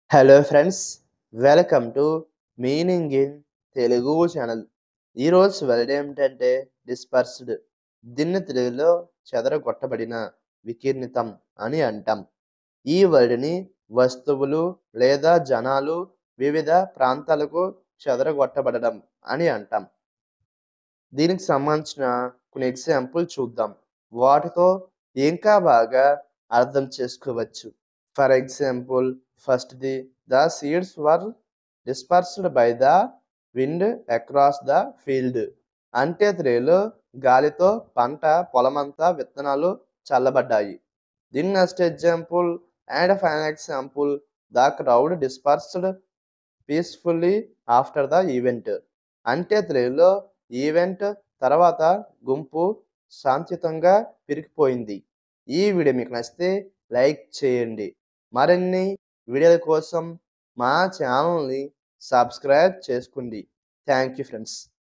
hello friends welcome to meaning in Telugu channel ఈరోజు word ఏమిటంటే dispersed దీన్ని తెలుగులో చెదరగొట్టబడిన వికీర్ణితం అని అంటాం ఈ వర్డ్ని వస్తువులు లేదా జనాలు వివిధ ప్రాంతాలకు చెదరగొట్టబడడం అని అంటాం దీనికి సంబంధించిన కొన్ని ఎగ్జాంపుల్ చూద్దాం వాటితో ఇంకా బాగా అర్థం చేసుకోవచ్చు for example first the the seeds were dispersed by the wind across the field అంటే త్రేలో గాలితో పంట పొలమంతా విత్తనాలు చల్లబడ్డాయి దీని next example and final example the crowd dispersed peacefully after the event అంటే త్రేలో ఈవెంట్ తర్వాత గుంపు శాంతియుతంగా పిరికిపోయింది ఈ వీడియో మీకు నచ్చితే లైక్ చేయండి మరిన్ని వీడియోల కోసం మా ఛానల్ని సబ్స్క్రైబ్ చేసుకోండి థ్యాంక్ యూ ఫ్రెండ్స్